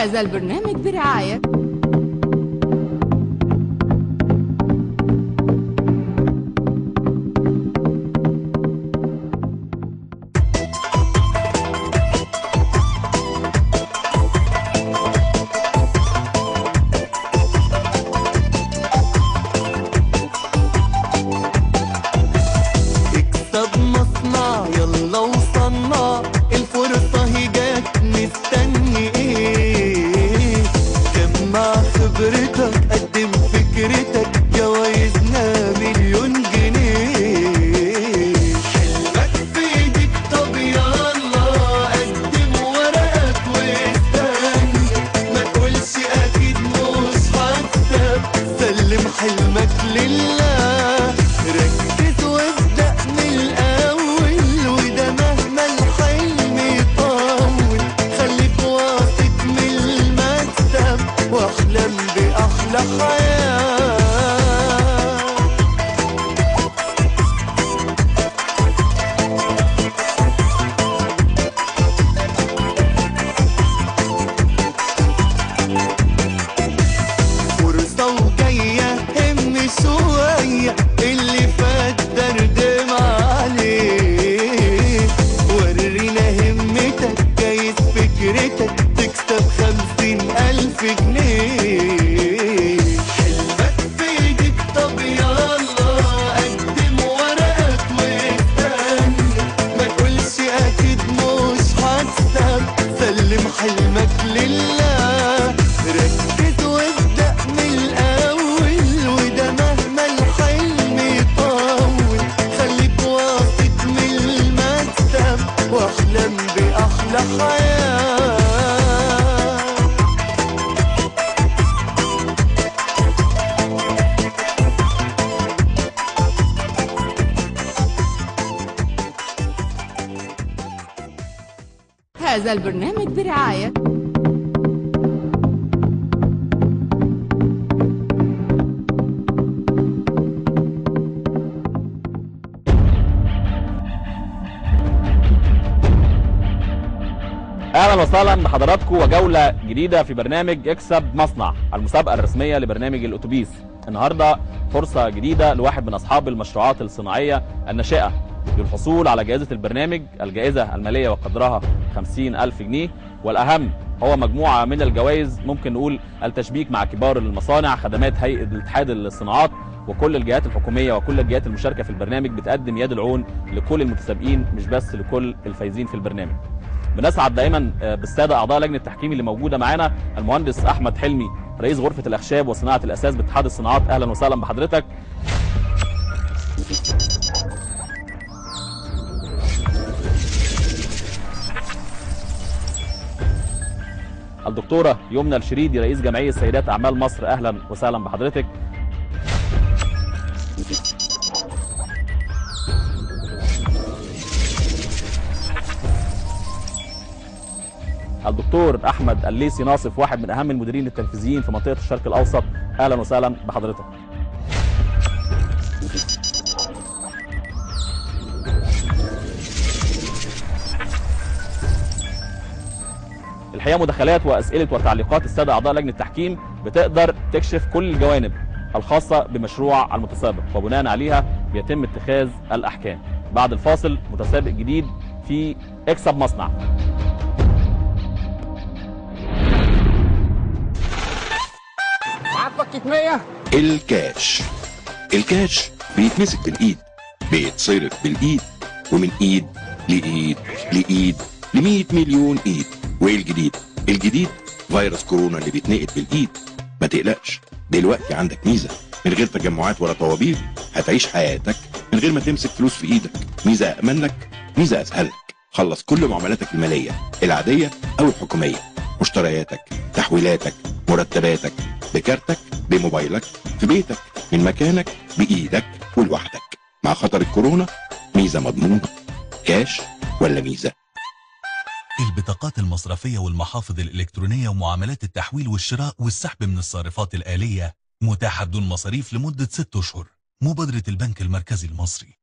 هذا البرنامج برعاية اكسب مصنع يلا وصنع الفرصة هي جات مستني ايه جمع خبرتك قدم فكرتك جوايزنا مليون جنيه حلمك في ايدك طب يلا قدم ورقك واستنى ما تقولش اكيد مش هكسب سلم حلمك لله ركز وابدأ من الأول وده مهما الحلم يطول خليك واثق من المكسب واحلم بأحلى حياة فرصة وجاية هم شوية اللي فات دردم عليه ورينا همتك جايز فكرتك تكسب خمسين ألف جنيه حلمك في ايدك طب يلا قدم ورقك واستنى ما تقولش اكيد مش هكسب سلم حلمك لله ركز وابدأ من الأول وده مهما الحلم يطول خليك واثق من المكسب واحلم بأحلى حياة هذا البرنامج برعاية اهلا وسهلا بحضراتكم وجوله جديده في برنامج اكسب مصنع المسابقه الرسميه لبرنامج الاتوبيس النهارده فرصه جديده لواحد من اصحاب المشروعات الصناعيه الناشئه للحصول على جائزه البرنامج الجائزه الماليه وقدرها 50 الف جنيه والاهم هو مجموعه من الجوائز ممكن نقول التشبيك مع كبار المصانع خدمات هيئه الاتحاد الصناعات وكل الجهات الحكوميه وكل الجهات المشاركه في البرنامج بتقدم يد العون لكل المتسابقين مش بس لكل الفايزين في البرنامج بنسعد دايما بالساده اعضاء لجنه التحكيم اللي موجوده معانا المهندس احمد حلمي رئيس غرفه الاخشاب وصناعه الاساس باتحاد الصناعات اهلا وسهلا بحضرتك الدكتوره يمنى الشريدي رئيس جمعيه سيدات اعمال مصر اهلا وسهلا بحضرتك الدكتور احمد الليسي ناصف واحد من اهم المديرين التنفيذيين في منطقه الشرق الاوسط اهلا وسهلا بحضرتك الحقيقه مداخلات واسئله وتعليقات الساده اعضاء لجنه التحكيم بتقدر تكشف كل الجوانب الخاصه بمشروع المتسابق وبناء عليها بيتم اتخاذ الاحكام بعد الفاصل متسابق جديد في اكسب مصنع الكاش الكاش بيتمسك بالايد بيتصرف بالايد ومن ايد لايد لايد ل 100 مليون ايد وايه الجديد الجديد فيروس كورونا اللي بيتنقل بالايد ما تقلقش دلوقتي عندك ميزه من غير تجمعات ولا طوابير هتعيش حياتك من غير ما تمسك فلوس في ايدك ميزه امن لك ميزه اسهل لك خلص كل معاملاتك الماليه العاديه او الحكوميه مشترياتك تحويلاتك مرتباتك بكارتك بموبايلك في بيتك من مكانك بايدك ولوحدك مع خطر الكورونا ميزه مضمونه كاش ولا ميزه البطاقات المصرفية والمحافظ الإلكترونية ومعاملات التحويل والشراء والسحب من الصارفات الآلية متاحة بدون مصاريف لمدة ست أشهر مبادرة البنك المركزي المصري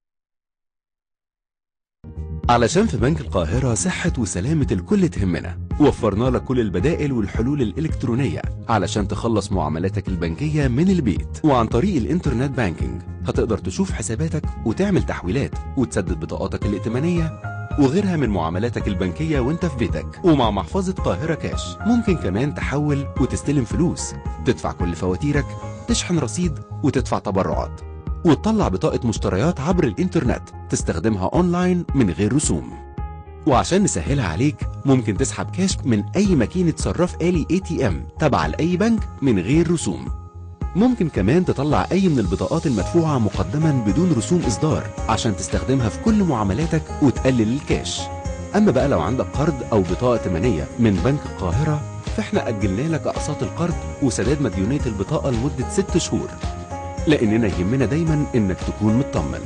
علشان في بنك القاهرة صحة وسلامة الكل تهمنا وفرنا لك كل البدائل والحلول الإلكترونية علشان تخلص معاملاتك البنكية من البيت وعن طريق الإنترنت بانكينج هتقدر تشوف حساباتك وتعمل تحويلات وتسدد بطاقاتك الائتمانية وغيرها من معاملاتك البنكية وانت في بيتك ومع محفظة قاهرة كاش ممكن كمان تحول وتستلم فلوس تدفع كل فواتيرك تشحن رصيد وتدفع تبرعات وتطلع بطاقة مشتريات عبر الإنترنت تستخدمها أونلاين من غير رسوم وعشان نسهلها عليك ممكن تسحب كاش من أي ماكينة صراف آلي اي تي ام تبع لأي بنك من غير رسوم ممكن كمان تطلع أي من البطاقات المدفوعة مقدما بدون رسوم إصدار عشان تستخدمها في كل معاملاتك وتقلل الكاش أما بقى لو عندك قرض أو بطاقة ائتمانية من بنك القاهرة فإحنا أجلنا لك أقساط القرض وسداد مديونية البطاقة لمدة ست شهور لأننا يهمنا دايما إنك تكون مطمن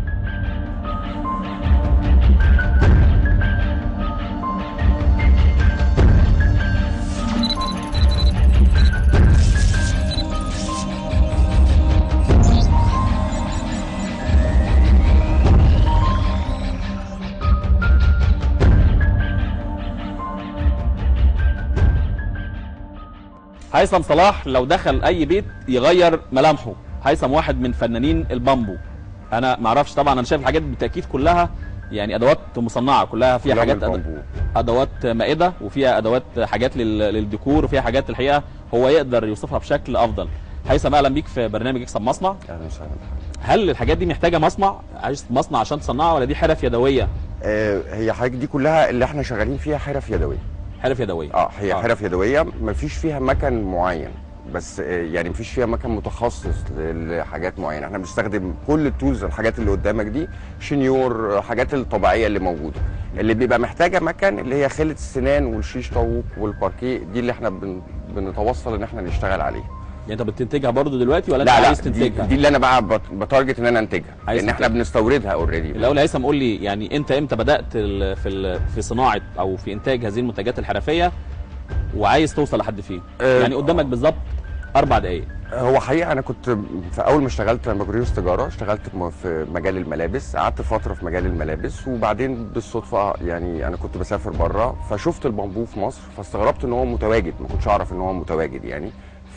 هيثم صلاح لو دخل اي بيت يغير ملامحه هيثم واحد من فنانين البامبو انا ما اعرفش طبعا انا شايف الحاجات بالتاكيد كلها يعني ادوات مصنعه كلها فيها كلها من حاجات أد... البامبو. ادوات مائده وفيها ادوات حاجات لل... للديكور وفيها حاجات الحقيقه هو يقدر يوصفها بشكل افضل هيثم اهلا بيك في برنامج اكسب مصنع اهلا وسهلا هل الحاجات دي محتاجه مصنع عايز مصنع عشان تصنعها ولا دي حرف يدويه آه، هي حضرتك دي كلها اللي احنا شغالين فيها حرف يدويه حرف يدويه اه هي آه. حرف يدويه مفيش فيها مكن معين بس آه، يعني مفيش فيها مكن متخصص لحاجات معينه احنا بنستخدم كل التولز الحاجات اللي قدامك دي شنيور آه، حاجات الطبيعيه اللي موجوده اللي بيبقى محتاجه مكن اللي هي خله السنان والشيش طاووق والباركيه دي اللي احنا بن بنتوصل ان احنا نشتغل عليها يعني انت بتنتجها برضو دلوقتي ولا لا انت لا عايز دي, تنتجها دي اللي انا بقى بت- بتارجت ان انا انتجها عايز لان احنا تنتجها. بنستوردها اوريدي الاول يا هيثم قول لي يعني انت امتى بدات ال- في ال- في صناعه او في انتاج هذه المنتجات الحرفيه وعايز توصل لحد فين أه، يعني قدامك بالظبط اربع دقائق هو حقيقه انا كنت في اول ما اشتغلت لما بكالوريوس تجاره اشتغلت في م- في مجال الملابس قعدت فتره في مجال الملابس وبعدين بالصدفه يعني انا كنت بسافر بره فشفت البامبو في مصر فاستغربت ان هو متواجد ما كنتش اعرف ان هو متواجد يعني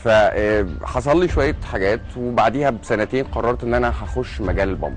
فحصل لي شويه حاجات وبعديها بسنتين قررت ان انا هخش مجال البامبو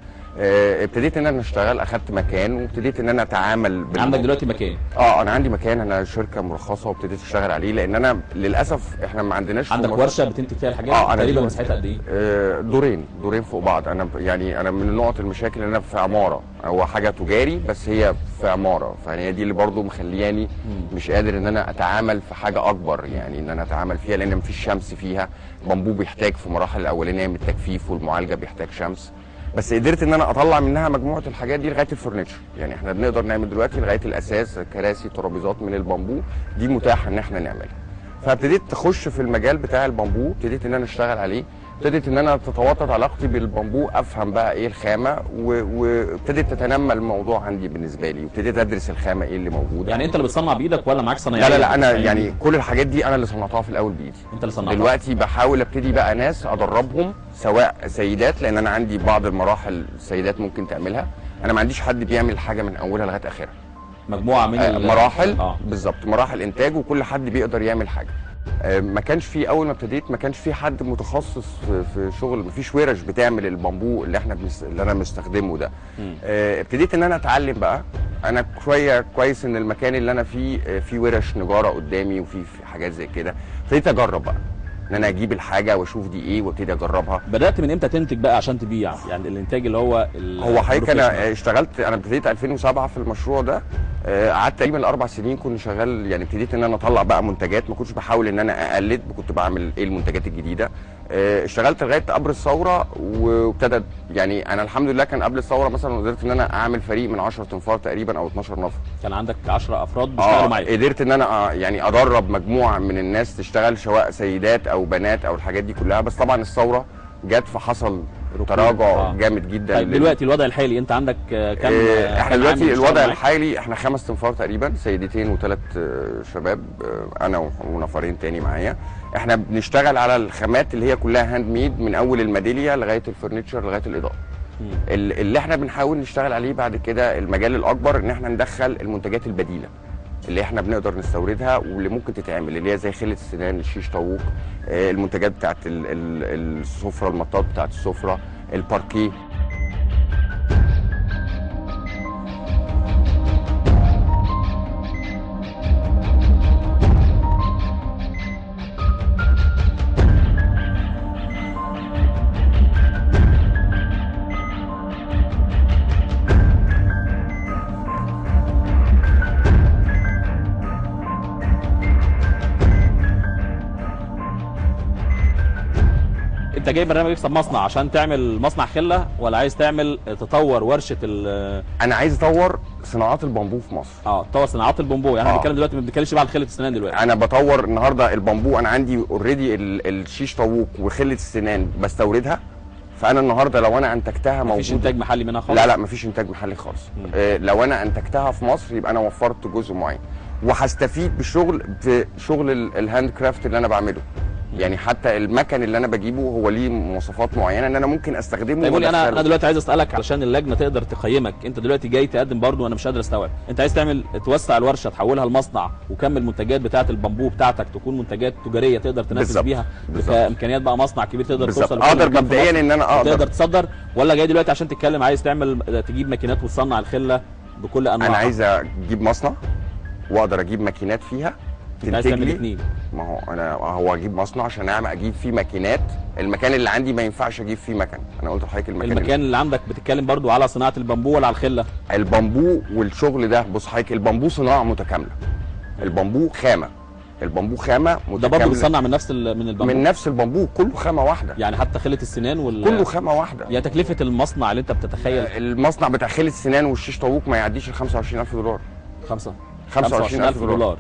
آه، ابتديت ان انا اشتغل اخدت مكان وابتديت ان انا اتعامل عندك بالبامبو. دلوقتي مكان اه انا عندي مكان انا شركه مرخصه وابتديت اشتغل عليه لان انا للاسف احنا ما عندناش في عندك مصر- ورشه بتنتج فيها الحاجات آه، أنا تقريبا دلوقتي- مساحتها قد ايه آه، دورين دورين فوق بعض انا ب- يعني انا من نقط المشاكل ان انا في عماره هو حاجه تجاري بس هي في عماره فهي دي اللي برضو مخلياني مش قادر ان انا اتعامل في حاجه اكبر يعني ان انا اتعامل فيها لان مفيش شمس فيها بامبو بيحتاج في المراحل الاولانيه من التجفيف والمعالجه بيحتاج شمس بس قدرت ان انا اطلع منها مجموعه الحاجات دي لغايه الفرنتشر يعني احنا بنقدر نعمل دلوقتي لغايه الاساس كراسي ترابيزات من البامبو دي متاحه ان احنا نعملها فابتديت اخش في المجال بتاع البامبو ابتديت ان انا اشتغل عليه ابتديت ان انا تتوطد علاقتي بالبامبو افهم بقى ايه الخامه و- وابتدت تتنمى الموضوع عندي بالنسبه لي وابتديت ادرس الخامه ايه اللي موجوده يعني انت اللي بتصنع بايدك ولا معاك صنايعيه لا لا لا انا بتصنع يعني كل الحاجات دي انا اللي صنعتها في الاول بايدي انت اللي صنعتها دلوقتي بحاول ابتدي بقى ناس ادربهم سواء سيدات لان انا عندي بعض المراحل السيدات ممكن تعملها انا ما عنديش حد بيعمل حاجه من اولها لغايه اخرها مجموعه من آه، ال- مراحل اه بالظبط مراحل انتاج وكل حد بيقدر يعمل حاجه آه، ما كانش في اول ما ابتديت ما كانش في حد متخصص في, في شغل ما فيش ورش بتعمل البامبو اللي احنا بنس... اللي انا مستخدمه ده مم. آه، ابتديت ان انا اتعلم بقى انا شويه كويس ان المكان اللي انا فيه آه، فيه ورش نجاره قدامي وفي في حاجات زي كده ابتديت اجرب بقى ان انا اجيب الحاجه واشوف دي ايه وابتدي اجربها بدات من امتى تنتج بقى عشان تبيع يعني الانتاج اللي هو ال- هو حضرتك البروفيشنال. انا اشتغلت انا ابتديت 2007 في المشروع ده آه، قعدت تقريبا اربع سنين كنت شغال يعني ابتديت ان انا اطلع بقى منتجات ما كنتش بحاول ان انا اقلد كنت بعمل ايه المنتجات الجديده آه، اشتغلت لغايه قبل الثوره وابتدى يعني انا الحمد لله كان قبل الثوره مثلا قدرت ان انا اعمل فريق من 10 تنفار تقريبا او 12 نفر كان عندك 10 افراد بيشتغلوا اه معاك قدرت ان انا آه، يعني ادرب مجموعه من الناس تشتغل سواء سيدات او بنات او الحاجات دي كلها بس طبعا الثوره جت فحصل تراجع آه. جامد جدا طيب لل- دلوقتي الوضع الحالي انت عندك آه، كم آه، آه، احنا كم دلوقتي عامل الوضع بيشتغل معاك؟ الحالي احنا خمس تنفار تقريبا سيدتين وثلاث شباب آه، انا ونفرين تاني معايا احنا بنشتغل على الخامات اللي هي كلها هاند ميد من اول الميداليه لغايه الفرنتشر لغايه الاضاءه مم. ال- اللي احنا بنحاول نشتغل عليه بعد كده المجال الاكبر ان احنا ندخل المنتجات البديله اللي احنا بنقدر نستوردها واللي ممكن تتعمل اللي هي زي خله السنان الشيش طاووق آه، المنتجات بتاعت ال- ال- السفره المطاط بتاعت السفره الباركيه انت جاي برنامج يكسب مصنع عشان تعمل مصنع خله ولا عايز تعمل تطور ورشه ال انا عايز اطور صناعات البامبو في مصر اه تطور صناعات البومبو يعني احنا آه. بنتكلم دلوقتي ما بنتكلمش بقى على خله السنان دلوقتي انا بطور النهارده البامبو انا عندي اوريدي الشيش طاووق وخله السنان بستوردها فانا النهارده لو انا انتجتها مفيش موجوده انتاج محلي منها خالص لا لا مفيش انتاج محلي خالص آه لو انا انتجتها في مصر يبقى انا وفرت جزء معين وهستفيد بالشغل في شغل ال- الهاند كرافت اللي انا بعمله يعني حتى المكن اللي انا بجيبه هو ليه مواصفات معينه ان انا ممكن استخدمه طيب قول لي انا وأدخله. انا دلوقتي عايز اسالك علشان اللجنه تقدر تقيمك انت دلوقتي جاي تقدم برضه وانا مش قادر استوعب انت عايز تعمل توسع الورشه تحولها لمصنع وكمل المنتجات بتاعه البامبو بتاعتك تكون منتجات تجاريه تقدر تنافس بالظبط. بيها بالظبط. كامكانيات بقى مصنع كبير تقدر بالظبط توصل لكل اقدر مكان في مبدئيا مصر ان انا وتقدر اقدر تصدر ولا جاي دلوقتي عشان تتكلم عايز تعمل تجيب ماكينات وتصنع الخله بكل انواعها انا عايز اجيب مصنع واقدر اجيب ماكينات فيها انت عايز تنتج تعمل لي الاثنين ما هو انا هو اجيب مصنع عشان اعمل اجيب فيه ماكينات المكان اللي عندي ما ينفعش اجيب فيه مكن انا قلت لحضرتك المكان, المكان اللي عندك بتتكلم برضو على صناعه البامبو ولا على الخله البامبو والشغل ده بص حضرتك البامبو صناعه متكامله البامبو خامه البامبو خامه ده برضو متكامله بيصنع من نفس ال- من البامبو من نفس البامبو كله خامه واحده يعني حتى خله السنان وال كله خامه واحده يعني تكلفه المصنع اللي انت بتتخيل المصنع بتاع خيل السنان والشيش طاووق ما يعديش ال 25000 دولار خمسة 25000 دولار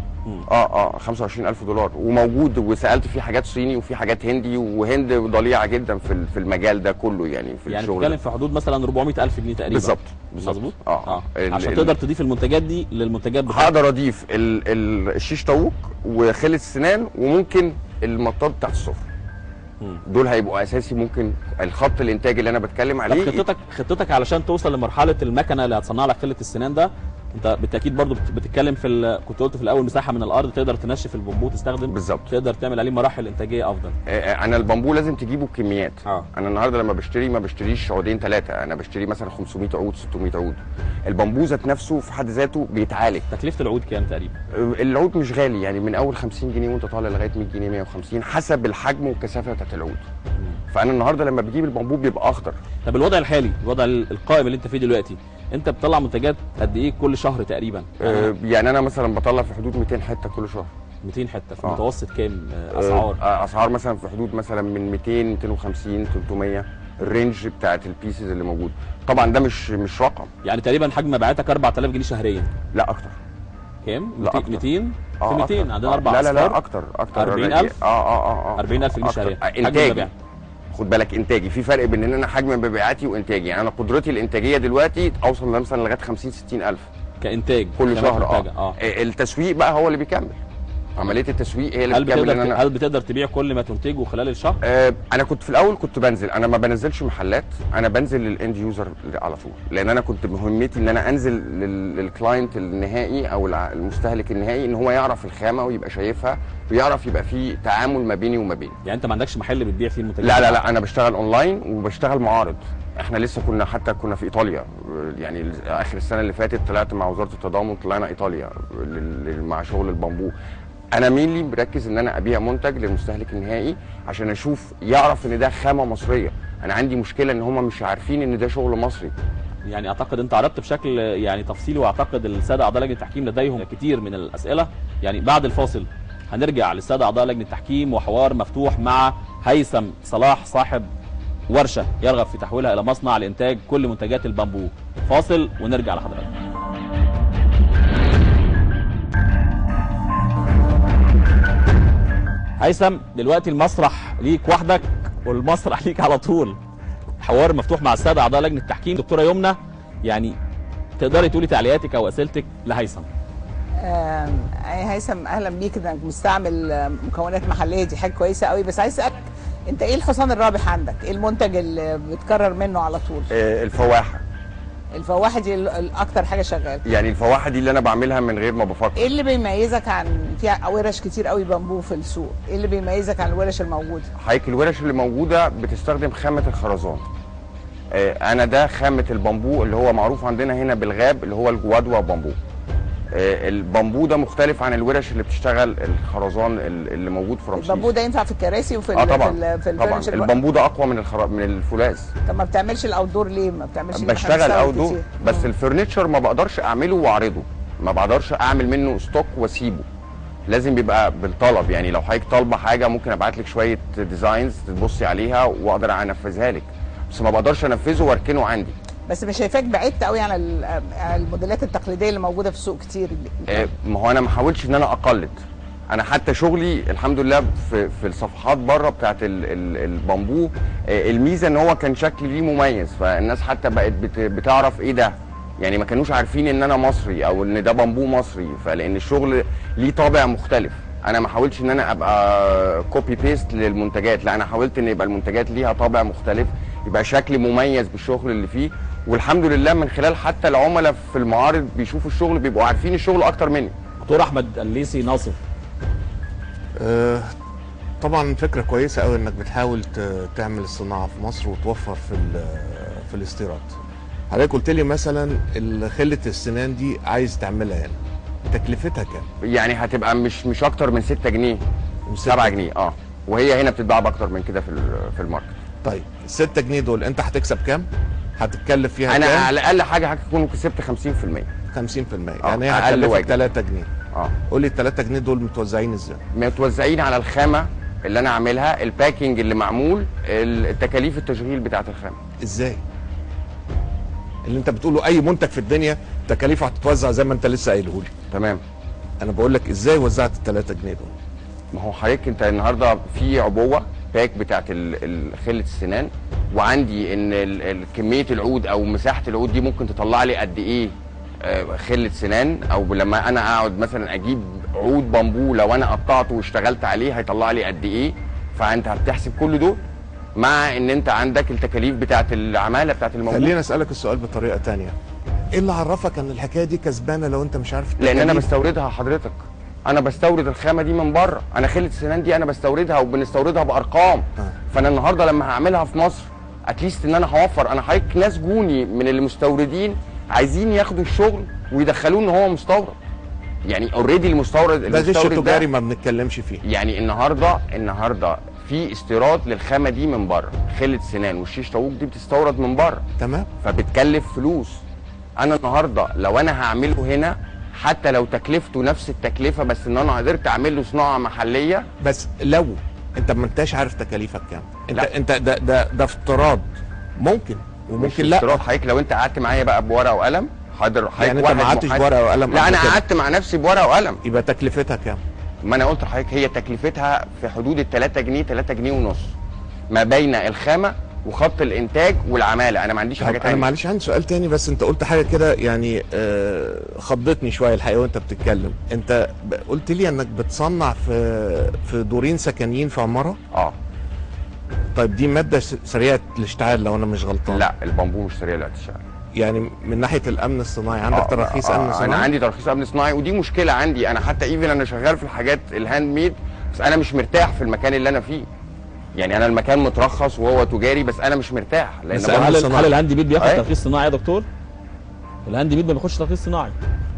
اه اه 25000 دولار وموجود وسالت فيه حاجات صيني وفي حاجات هندي وهند ضليعه جدا في ال- في المجال ده كله يعني في يعني الشغل بتتكلم ده. في حدود مثلا 400 الف جنيه تقريبا بالظبط بالظبط مظبوط اه, ال- عشان ال- تقدر تضيف المنتجات دي للمنتجات بتاعتك هقدر اضيف ال ال الشيش طاووق وخيل السنان وممكن المطاط بتاعت السفره مم. دول هيبقوا اساسي ممكن الخط الانتاج اللي انا بتكلم طب عليه خطتك خطتك علشان توصل لمرحله المكنه اللي هتصنع لك خله السنان ده انت بالتاكيد برضو بت- بتتكلم في ال- كنت قلت في الاول مساحه من الارض تقدر تنشف البومبو تستخدم بالظبط تقدر تعمل عليه مراحل انتاجيه افضل آه، انا البامبو لازم تجيبه بكميات اه انا النهارده لما بشتري ما بشتريش عودين ثلاثه انا بشتري مثلا 500 عود 600 عود البامبو ذات نفسه في حد ذاته بيتعالج تكلفه العود كام تقريبا آه، العود مش غالي يعني من اول 50 جنيه وانت طالع لغايه 100 جنيه 150 حسب الحجم والكثافه بتاعت العود فانا النهارده لما بجيب البامبو بيبقى اخضر طب الوضع الحالي الوضع ال- القائم اللي انت فيه دلوقتي انت بتطلع منتجات قد ايه كل شهر تقريبا آه، يعني انا مثلا بطلع في حدود 200 حته كل شهر 200 حته في آه. متوسط كام آه، آه، اسعار آه، اسعار مثلا في حدود مثلا من 200 250 300 الرينج بتاعت البيسز اللي موجود طبعا ده مش مش رقم يعني تقريبا حجم مبيعاتك 4000 جنيه شهريا لا اكتر كام لا 200 أكتر. 200 في اه 200 أكتر. عندنا آه، اربع لا لا أصفار. لا اكتر اكتر 40,000 اه اه اه اه 40000 جنيه أكتر. شهريا آه، حجم انتاجي مبيع. خد بالك انتاجي في فرق بين ان انا حجم مبيعاتي وانتاجي يعني انا قدرتي الانتاجيه دلوقتي اوصل مثلا لغايه 50 60 الف كانتاج كل خامات شهر منتجة. اه آه، التسويق بقى هو اللي بيكمل عمليه التسويق هي اللي هل بتكمل بتقدر ان انا هل بتقدر تبيع كل ما تنتجه خلال الشهر آه، انا كنت في الاول كنت بنزل انا ما بنزلش محلات انا بنزل للاند يوزر على طول لان انا كنت مهمتي ان انا انزل لل- للكلاينت النهائي او الع- المستهلك النهائي ان هو يعرف الخامه ويبقى شايفها ويعرف يبقى في تعامل ما بيني وما بينه يعني انت ما عندكش محل بتبيع فيه المنتجات لا لا بتاعتك. لا انا بشتغل اونلاين وبشتغل معارض احنا لسه كنا حتى كنا في ايطاليا يعني اخر السنه اللي فاتت طلعت مع وزاره التضامن طلعنا ايطاليا لل- لل- مع شغل البامبو انا مينلي مركز ان انا ابيع منتج للمستهلك النهائي عشان اشوف يعرف ان ده خامه مصريه انا عندي مشكله ان هم مش عارفين ان ده شغل مصري يعني اعتقد انت عرضت بشكل يعني تفصيلي واعتقد الساده اعضاء لجنه التحكيم لديهم كتير من الاسئله يعني بعد الفاصل هنرجع للساده اعضاء لجنه التحكيم وحوار مفتوح مع هيثم صلاح صاحب ورشه يرغب في تحويلها الى مصنع لانتاج كل منتجات البامبو فاصل ونرجع لحضرتك هيثم دلوقتي المسرح ليك وحدك والمسرح ليك على طول حوار مفتوح مع الساده اعضاء لجنه التحكيم دكتوره يمنى يعني تقدري تقولي تعليقاتك او اسئلتك لهيثم آم، يا هيثم اهلا بيك انك مستعمل آم، مكونات محليه دي حاجه كويسه قوي بس عايز اسالك انت ايه الحصان الرابح عندك؟ ايه المنتج اللي بتكرر منه على طول؟ آه، الفواحه الفواحه دي ال- الاكتر حاجه شغاله يعني الفواحه دي اللي انا بعملها من غير ما بفكر ايه اللي بيميزك عن في ورش كتير قوي بامبو في السوق ايه اللي بيميزك عن الورش الموجوده حضرتك الورش اللي موجوده بتستخدم خامه الخرزان آه، انا ده خامه البامبو اللي هو معروف عندنا هنا بالغاب اللي هو الجوادوا بامبو آه، البامبو ده مختلف عن الورش اللي بتشتغل الخرزان ال- اللي موجود في رمسيس البامبو ده ينفع في الكراسي وفي اه ال- طبعا في, ال- في طبعا الفurniture. البامبو ده اقوى من الخر... من الفولاذ طب ما بتعملش الاوتدور ليه ما بتعملش إن إحنا بشتغل بنستورد اوت دور كتير؟ بس مم. الفرنتشر ما بقدرش اعمله واعرضه ما بقدرش اعمل منه ستوك واسيبه لازم يبقى بالطلب يعني لو حضرتك طالبه حاجه ممكن ابعت لك شويه ديزاينز تبصي عليها واقدر انفذها لك بس ما بقدرش انفذه واركنه عندي بس مش شايفاك بعدت قوي عن ال- عن الموديلات التقليديه اللي موجوده في السوق كتير آه، ما هو انا ما حاولتش ان انا اقلد انا حتى شغلي الحمد لله في في الصفحات بره بتاعت ال- ال- البامبو آه، الميزه ان هو كان شكلي ليه مميز فالناس حتى بقت بت- بتعرف ايه ده يعني ما كانوش عارفين ان انا مصري او ان ده بامبو مصري فلان الشغل ليه طابع مختلف انا ما حاولتش ان انا ابقى كوبي بيست للمنتجات لا انا حاولت ان يبقى المنتجات ليها طابع مختلف يبقى شكل مميز بالشغل اللي فيه والحمد لله من خلال حتى العملاء في المعارض بيشوفوا الشغل بيبقوا عارفين الشغل اكتر مني دكتور احمد الليسي ناصر آه، طبعا فكره كويسه قوي انك بتحاول ت- تعمل الصناعه في مصر وتوفر في ال- في الاستيراد حضرتك قلت لي مثلا ال- خله السنان دي عايز تعملها هنا تكلفتها كام؟ يعني هتبقى مش مش اكتر من 6 جنيه مش 7 ستة جنيه اه وهي هنا بتتباع باكتر من كده في ال- في الماركت طيب ال 6 جنيه دول انت هتكسب كام؟ هتتكلف فيها انا كام؟ على الاقل حاجه هكون كسبت 50% 50% آه، يعني هي أقل هتكلفك واجب. 3 جنيه اه قول لي ال 3 جنيه دول متوزعين ازاي؟ متوزعين على الخامه اللي انا عاملها الباكينج اللي معمول التكاليف التشغيل بتاعه الخامه ازاي؟ اللي انت بتقوله اي منتج في الدنيا تكاليفه هتتوزع زي ما انت لسه قايله لي تمام انا بقول لك ازاي وزعت ال 3 جنيه دول؟ ما هو حضرتك انت النهارده في عبوه باك بتاعت ال- ال- خله السنان وعندي ان ال- ال- كميه العود او مساحه العود دي ممكن تطلع لي قد ايه آه، خله سنان او لما انا اقعد مثلا اجيب عود بامبو لو انا قطعته واشتغلت عليه هيطلع لي قد ايه فانت هتحسب كل دول مع ان انت عندك التكاليف بتاعت العماله بتاعت الموضوع خليني اسالك السؤال بطريقه تانية ايه اللي عرفك ان الحكايه دي كسبانه لو انت مش عارف لان انا التكاليف؟ بستوردها حضرتك انا بستورد الخامه دي من بره انا خله السنان دي انا بستوردها وبنستوردها بارقام آه. فانا النهارده لما هعملها في مصر اتليست ان انا هوفر انا حضرتك ناس جوني من المستوردين عايزين ياخدوا الشغل ويدخلوه ان هو مستورد يعني اوريدي المستورد ده غش المستورد تجاري ما بنتكلمش فيه يعني النهارده النهارده في استيراد للخامه دي من بره خله سنان والشيش طاووق دي بتستورد من بره تمام فبتكلف فلوس انا النهارده لو انا هعمله هنا حتى لو تكلفته نفس التكلفه بس ان انا قدرت اعمل له صناعه محليه بس لو انت ما انتش عارف تكاليفك كام انت لا. انت ده ده ده افتراض ممكن وممكن مش لا افتراض حضرتك لو انت قعدت معايا بقى بورقه وقلم حاضر حضرتك يعني انت واحد ما قعدتش محاسب- بورقه وقلم لا قبل انا كده. قعدت مع نفسي بورقه وقلم يبقى تكلفتها كام ما انا قلت لحضرتك هي تكلفتها في حدود ال 3 جنيه 3 جنيه ونص ما بين الخامه وخط الانتاج والعماله انا ما عنديش طب حاجه انا تانية معلش عندي سؤال تاني بس انت قلت حاجه كده يعني آه خضتني شويه الحقيقه وانت بتتكلم انت ب- قلت لي انك بتصنع في في دورين سكنيين في عماره اه طيب دي ماده س- سريعه الاشتعال لو انا مش غلطان لا البامبو مش سريع الاشتغال يعني من ناحيه الامن الصناعي عندك آه، تراخيص آه، امن صناعي انا عندي ترخيص امن صناعي ودي مشكله عندي انا حتى ايفن انا شغال في الحاجات الهاند ميد بس انا مش مرتاح في المكان اللي انا فيه يعني انا المكان مترخص وهو تجاري بس انا مش مرتاح لان بس برضه- أمن هل صناعي. هل الهاند بيد بياخد أيوة. ترخيص صناعي يا دكتور؟ الهاند بيد ما بياخدش ترخيص صناعي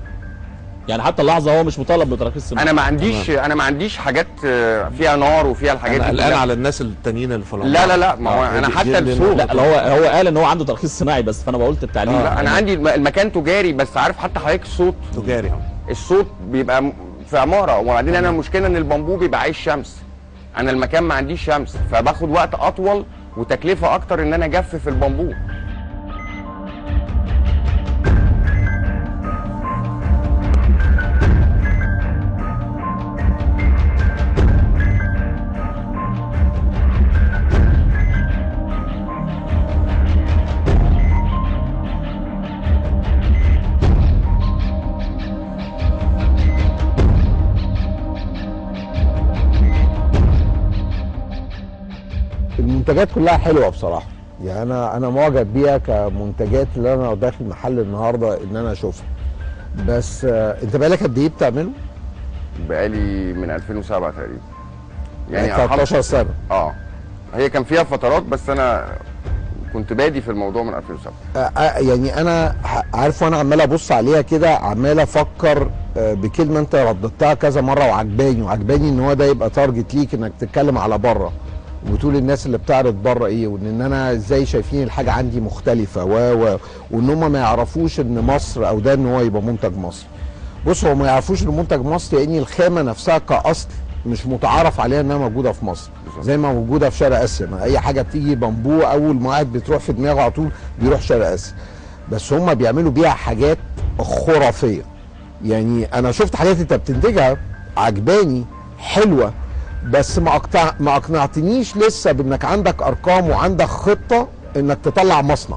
يعني حتى اللحظه هو مش مطالب بترخيص صناعي انا ما عنديش انا ما عنديش حاجات آه، فيها نار وفيها الحاجات انا دي قلقان كلها. على الناس التانيين اللي في العمارة. لا لا لا ما هو آه، انا دي- حتى دي اللي- السوق لا لو هو هو قال ان هو عنده ترخيص صناعي بس فانا بقولت التعليم لا انا عندي الم- المكان تجاري بس عارف حتى حضرتك الصوت تجاري الصوت بيبقى م- في عماره وبعدين انا المشكله ان البامبو بيبقى عايز شمس انا المكان ما عنديش شمس فباخد وقت اطول وتكلفه اكتر ان انا اجفف البامبو المنتجات كلها حلوه بصراحه يعني انا انا معجب بيها كمنتجات اللي انا داخل محل النهارده ان انا اشوفها بس آه، انت بقالك قد ايه بتعمله؟ بقالي من 2007 تقريبا يعني يعني 13 سنه اه هي كان فيها فترات بس انا كنت بادي في الموضوع من 2007 آه، آه، يعني انا ح- عارف وانا عمال ابص عليها كده عمال افكر آه، بكلمه انت رددتها كذا مره وعجباني وعجباني ان هو ده يبقى تارجت ليك انك تتكلم على بره وبتقول الناس اللي بتعرض بره ايه وان إن انا ازاي شايفين الحاجه عندي مختلفه و و وان هم ما يعرفوش ان مصر او ده ان هو يبقى منتج مصري بص هو ما يعرفوش ان منتج مصري لان الخامه نفسها كاصل مش متعارف عليها انها موجوده في مصر زي ما موجوده في شرق اسيا ما اي حاجه بتيجي بامبو اول ما واحد بتروح في دماغه على طول بيروح شرق اسيا بس هم بيعملوا بيها حاجات خرافيه يعني انا شفت حاجات انت بتنتجها عجباني حلوه بس ما أقطع ما اقنعتنيش لسه بانك عندك ارقام وعندك خطه انك تطلع مصنع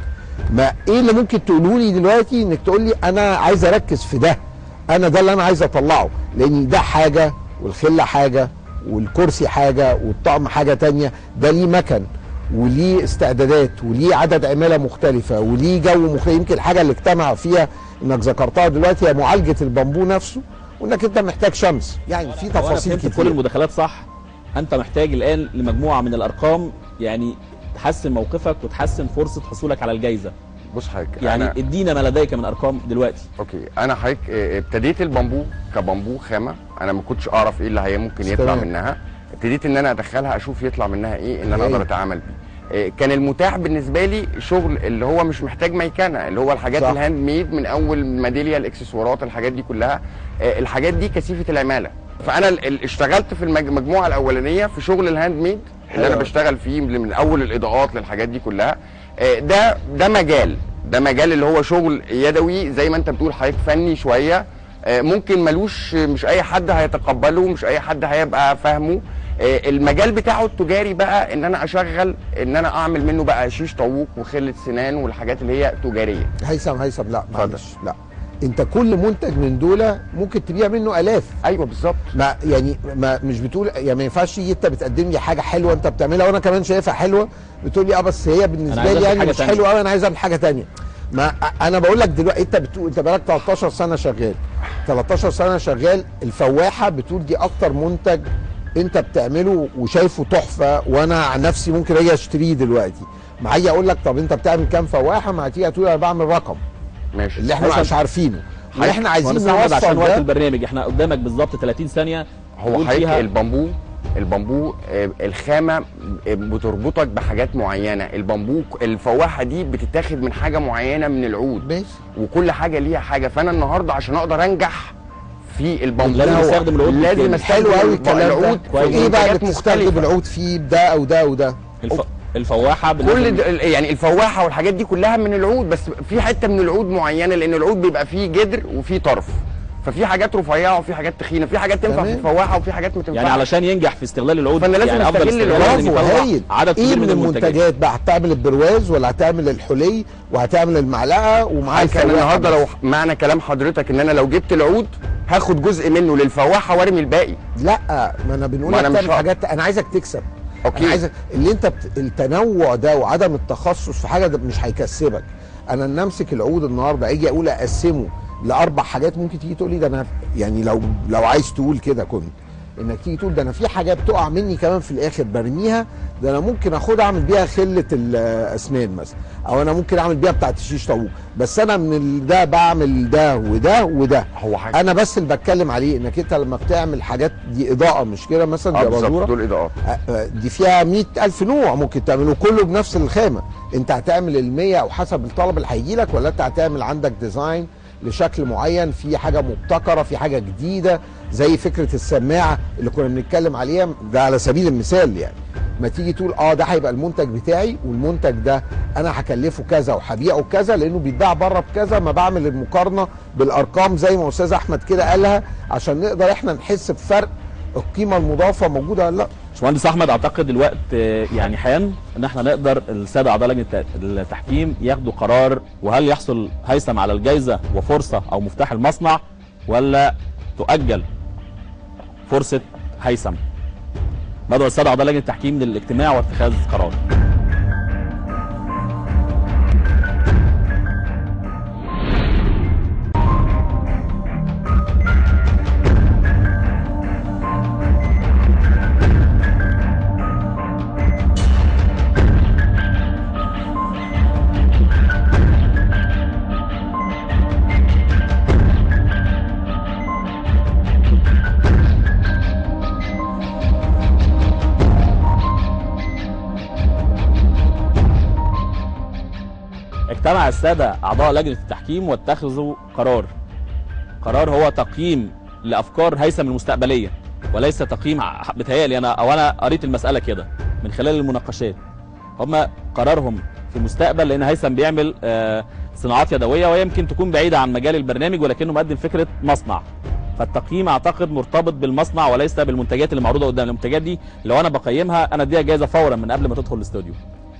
ما ايه اللي ممكن تقوله لي دلوقتي انك تقول لي انا عايز اركز في ده انا ده اللي انا عايز اطلعه لان ده حاجه والخله حاجه والكرسي حاجه والطقم حاجه تانية ده ليه مكن وليه استعدادات وليه عدد عماله مختلفه وليه جو مختلف يمكن الحاجه اللي اجتمع فيها انك ذكرتها دلوقتي هي معالجه البامبو نفسه وانك انت محتاج شمس يعني في لو انا تفاصيل فهمت كتير كل المداخلات صح انت محتاج الان لمجموعه من الارقام يعني تحسن موقفك وتحسن فرصه حصولك على الجائزه بص حضرتك يعني أنا- ادينا ما لديك من ارقام دلوقتي اوكي انا حضرتك آه، ابتديت البامبو كبامبو خامه انا ما كنتش اعرف ايه اللي هي ممكن يطلع تمام. منها ابتديت ان انا ادخلها اشوف يطلع منها ايه ان انا هايل. اقدر اتعامل بيه آه، كان المتاح بالنسبه لي شغل اللي هو مش محتاج ميكنه اللي هو الحاجات صح. الهاند ميد من اول ميداليه الاكسسوارات الحاجات دي كلها آه، الحاجات دي كثيفه العماله فانا ال- ال- اشتغلت في المج- المجموعه الاولانيه في شغل الهاند ميد اللي انا حلو. بشتغل فيه من اول الاضاءات للحاجات دي كلها آه، ده ده مجال ده مجال اللي هو شغل يدوي زي ما انت بتقول حضرتك فني شويه آه، ممكن ملوش مش اي حد هيتقبله مش اي حد هيبقى فاهمه آه، المجال بتاعه التجاري بقى ان انا اشغل ان انا اعمل منه بقى شيش طاووق وخله سنان والحاجات اللي هي تجاريه هيثم هيثم لا اتفضل. معلش لا انت كل منتج من دول ممكن تبيع منه الاف ايوه بالظبط ما يعني ما مش بتقول يعني ما ينفعش تيجي انت بتقدم لي حاجه حلوه انت بتعملها وانا كمان شايفها حلوه بتقول لي اه بس هي أنا بالنسبه عايز لي أعمل يعني حاجة مش تانية. حلوه قوي انا عايز اعمل حاجه تانية ما انا بقول لك دلوقتي انت بتقول انت بقالك 13 سنه شغال 13 سنه شغال الفواحه بتقول دي اكتر منتج انت بتعمله وشايفه تحفه وانا عن نفسي ممكن اجي اشتريه دلوقتي معايا اقول لك طب انت بتعمل كام فواحه ما هتيجي تقول انا بعمل رقم ماشي اللي احنا مثلا- مش عارفينه اللي احنا عايزين مهندس أحمد عشان نوصل وقت ده البرنامج احنا قدامك بالظبط 30 ثانيه هو تقول حضرتك فيها البامبو البامبو آه، الخامه آه، بتربطك بحاجات معينه البامبو الفواحه دي بتتاخد من حاجه معينه من العود ماشي وكل حاجه ليها حاجه فانا النهارده عشان اقدر انجح في البامبو لازم استخدم العود لازم بالكامل. استخدم حلو قوي الب- الكلام ده العود في ايه بقى اللي منتجات بتستخدم مختلفة. العود فيه ده او ده او ده الف... الفواحه كل بالنسبة د- يعني الفواحه والحاجات دي كلها من العود بس في حته من العود معينه لان العود بيبقى فيه جدر وفيه طرف ففي حاجات رفيعه وفي حاجات تخينه في حاجات تنفع في تمام. الفواحه وفي حاجات ما تنفعش يعني علشان ينجح في استغلال العود فأنا لازم يعني افضل أستغل استغلال العود. إن برافو يطلع هايل عدد ايه كبير من من المنتجات المنتجات بقى هتعمل البرواز ولا هتعمل الحلي وهتعمل المعلقه ومعاها كان الفواحة النهارده بس. لو معنى كلام حضرتك ان انا لو جبت العود هاخد جزء منه للفواحه وارمي الباقي لا ما انا بنقول ما لك أنا مش تعمل هقدر. حاجات انا عايزك تكسب أوكي. انا عايزك اللي انت بت... التنوع ده وعدم التخصص في حاجه ده مش هيكسبك انا ان امسك العود النهارده اجي اقول اقسمه لاربع حاجات ممكن تيجي تقول لي ده انا يعني لو لو عايز تقول كده كنت انك تيجي تقول ده انا في حاجه بتقع مني كمان في الاخر برميها ده انا ممكن اخدها اعمل بيها خله الاسنان مثلا او انا ممكن اعمل بيها بتاعت الشيش طاووق بس انا من ال- ده بعمل ده وده وده هو حاجه انا بس اللي بتكلم عليه انك انت لما بتعمل حاجات دي اضاءه مش كده مثلا اه دي بالظبط اباجوره دول اضاءات دي فيها مئة ألف نوع ممكن تعمله كله بنفس الخامة انت هتعمل المية او حسب الطلب اللي هيجي لك ولا انت هتعمل عندك ديزاين لشكل معين في حاجة مبتكرة في حاجة جديدة زي فكرة السماعة اللي كنا بنتكلم عليها ده على سبيل المثال يعني ما تيجي تقول اه ده هيبقى المنتج بتاعي والمنتج ده انا هكلفه كذا وهبيعه كذا لانه بيتباع بره بكذا ما بعمل المقارنه بالارقام زي ما استاذ احمد كده قالها عشان نقدر احنا نحس بفرق القيمه المضافه موجوده ولا لا باشمهندس احمد اعتقد الوقت آه، يعني حان ان احنا نقدر الساده اعضاء لجنه الت- التحكيم ياخدوا قرار وهل يحصل هيثم على الجائزه وفرصه او مفتاح المصنع ولا تؤجل فرصه هيثم بدأ الساده اعضاء لجنه التحكيم للاجتماع واتخاذ قرار اجتمع الساده اعضاء لجنه التحكيم واتخذوا قرار قرار هو تقييم لافكار هيثم المستقبليه وليس تقييم ع- بتهيألي انا او انا قريت المساله كده من خلال المناقشات هم قرارهم في المستقبل لان هيثم بيعمل آه، صناعات يدويه ويمكن تكون بعيده عن مجال البرنامج ولكنه مقدم فكره مصنع فالتقييم اعتقد مرتبط بالمصنع وليس بالمنتجات اللي معروضه قدام المنتجات دي لو انا بقيمها انا اديها جايزه فورا من قبل ما تدخل الاستوديو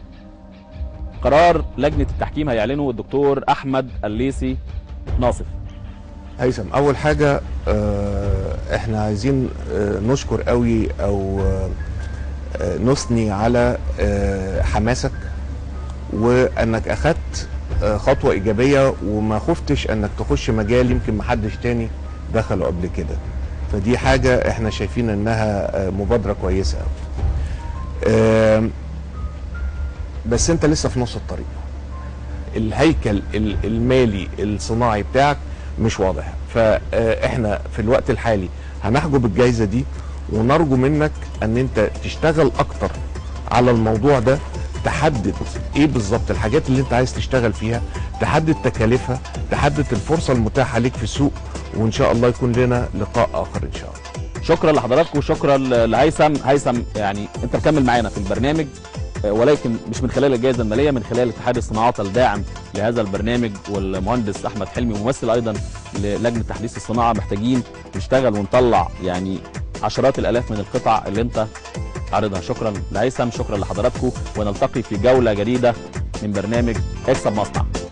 قرار لجنه التحكيم هيعلنه الدكتور احمد الليسي ناصف هيثم اول حاجه آه، احنا عايزين آه، نشكر قوي او آه، آه، نثني على آه، حماسك وانك اخدت آه، خطوه ايجابيه وما خفتش انك تخش مجال يمكن ما حدش تاني دخله قبل كده فدي حاجه احنا شايفين انها آه، مبادره كويسه قوي آم، بس انت لسه في نص الطريق الهيكل ال- المالي الصناعي بتاعك مش واضح فاحنا في الوقت الحالي هنحجب الجائزه دي ونرجو منك ان انت تشتغل اكتر على الموضوع ده تحدد ايه بالظبط الحاجات اللي انت عايز تشتغل فيها تحدد تكاليفها تحدد الفرصه المتاحه ليك في السوق وان شاء الله يكون لنا لقاء اخر ان شاء الله شكرا لحضراتكم وشكرا ل- لهيثم هيثم يعني انت مكمل معانا في البرنامج آه، ولكن مش من خلال الجائزه الماليه من خلال اتحاد الصناعات الداعم لهذا البرنامج والمهندس احمد حلمي وممثل ايضا للجنه تحديث الصناعه محتاجين نشتغل ونطلع يعني عشرات الالاف من القطع اللي انت عارضها شكرا لهيثم شكرا لحضراتكم ونلتقي في جوله جديده من برنامج اكسب مصنع